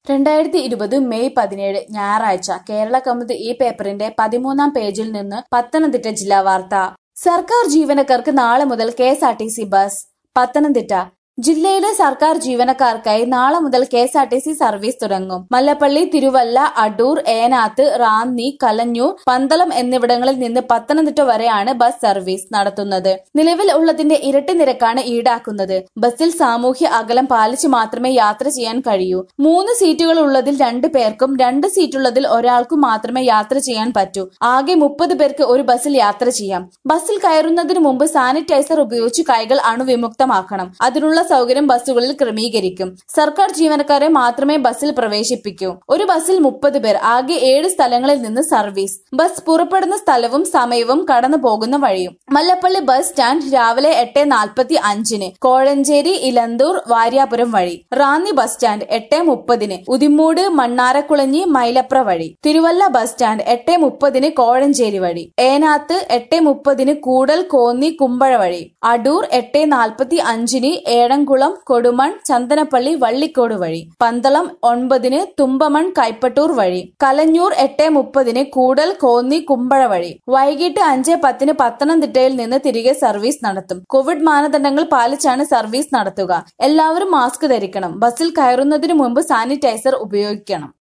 രണ്ടായിരത്തി ഇരുപത് മെയ് പതിനേഴ് ഞായറാഴ്ച കേരള കൗമുദി ഈ പേപ്പറിന്റെ പതിമൂന്നാം പേജിൽ നിന്ന് പത്തനംതിട്ട ജില്ലാ വാർത്ത സർക്കാർ ജീവനക്കാർക്ക് നാളെ മുതൽ K S R T C bus Pathanamthitta ജില്ലയിലെ സർക്കാർ ജീവനക്കാർക്കായി നാളെ മുതൽ K S R T C service തുടങ്ങും മല്ലപ്പള്ളി തിരുവല്ല അടൂർ ഏനാത്ത് റാന്നി കലഞ്ഞൂർ പന്തളം എന്നിവിടങ്ങളിൽ നിന്ന് പത്തനംതിട്ട വരെയാണ് ബസ് സർവീസ് നടത്തുന്നത് നിലവിൽ ഉള്ളതിന്റെ ഇരട്ടി നിരക്കാണ് ഈടാക്കുന്നത് ബസ്സിൽ സാമൂഹ്യ അകലം പാലിച്ച് മാത്രമേ യാത്ര ചെയ്യാൻ കഴിയൂ മൂന്ന് സീറ്റുകൾ ഉള്ളതിൽ രണ്ടു പേർക്കും രണ്ട് സീറ്റുള്ളതിൽ ഒരാൾക്കും മാത്രമേ യാത്ര ചെയ്യാൻ പറ്റൂ ആകെ മുപ്പത് പേർക്ക് ഒരു ബസ്സിൽ യാത്ര ചെയ്യാം ബസ്സിൽ കയറുന്നതിന് മുമ്പ് സാനിറ്റൈസർ ഉപയോഗിച്ച് കൈകൾ അണുവിമുക്തമാക്കണം അതിനുള്ള സൗകര്യം ബസ്സുകളിൽ ക്രമീകരിക്കും സർക്കാർ ജീവനക്കാരെ മാത്രമേ ബസ്സിൽ പ്രവേശിപ്പിക്കൂ ഒരു ബസ്സിൽ മുപ്പത് പേർ ആകെ ഏഴ് സ്ഥലങ്ങളിൽ നിന്ന് സർവീസ് ബസ് പുറപ്പെടുന്ന സ്ഥലവും സമയവും കടന്നു പോകുന്ന വഴിയും മല്ലപ്പള്ളി ബസ് സ്റ്റാൻഡ് രാവിലെ എട്ട് നാൽപ്പത്തി അഞ്ചിന് കോഴഞ്ചേരി ഇലന്തൂർ വാര്യാപുരം വഴി റാന്നി ബസ് സ്റ്റാൻഡ് എട്ട് മുപ്പതിന് ഉദിമൂട് മണ്ണാരക്കുളഞ്ഞി മൈലപ്ര വഴി തിരുവല്ല ബസ് സ്റ്റാൻഡ് എട്ട് മുപ്പതിന് കോഴഞ്ചേരി വഴി ഏനാത്ത് എട്ട് മുപ്പതിന് കൂടൽ കോന്നി കുമ്പഴ വഴി അടൂർ എട്ട് നാൽപ്പത്തി അഞ്ചിന് ഏഴംകുളം കൊടുമൺ ചന്ദനപ്പള്ളി വള്ളിക്കോട് വഴി പന്തളം ഒൻപതിന് തുമ്പമൺ കൈപ്പട്ടൂർ വഴി കലഞ്ഞൂർ എട്ട് മുപ്പതിന് കൂടൽ കോന്നി കുമ്പഴ വഴി വൈകിട്ട് അഞ്ച് പത്തിന് പത്തനംതിട്ടയിൽ നിന്ന് തിരികെ സർവീസ് നടത്തും കോവിഡ് മാനദണ്ഡങ്ങൾ പാലിച്ചാണ് സർവീസ് നടത്തുക എല്ലാവരും മാസ്ക് ധരിക്കണം ബസ്സിൽ കയറുന്നതിന് മുമ്പ് സാനിറ്റൈസർ ഉപയോഗിക്കണം